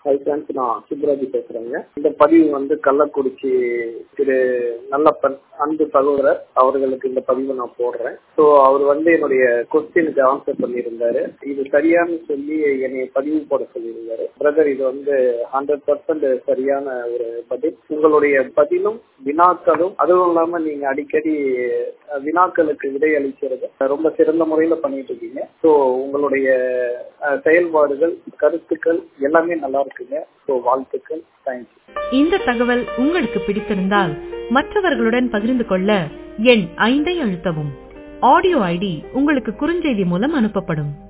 hi friends நான் சுப்ராஜி பேசுறேங்க இந்த பதிவு வந்து கள்ளக்குறிச்சி திரு நல்லப்பன் அன்பு சகோதரர் அவர்களுக்கு இந்த பதிவை நான் போடுறேன் ஸோ அவர் வந்து என்னுடைய கொஸ்டினுக்கு ஆன்சர் பண்ணியிருந்தாரு இது சரியானு சொல்லி என்னை பதிவு போட சொல்லியிருந்தாரு பிரதர் இது வந்து ஹண்ட்ரட் பர்சன்ட் சரியான ஒரு பதில் உங்களுடைய பதிலும் வினாக்களும் அதுவும் இல்லாம நீங்க அடிக்கடி வினாக்களுக்கு விடை அளிக்கிறது ரொம்ப சிறந்த முறையில பண்ணிட்டு இருக்கீங்க ஸோ உங்களுடைய செயல்பாடுகள் கருத்துக்கள் எல்லாமே நல்லா இருக்குங்க ஸோ வாழ்த்துக்கள் தேங்க்யூ இந்த தகவல் உங்களுக்கு பிடித்திருந்தால் மற்றவர்களுடன் பகிர்ந்து கொள்ள எண் ஐந்தை அழுத்தவும் ஆடியோ ஐடி உங்களுக்கு குறுஞ்செய்தி மூலம் அனுப்பப்படும்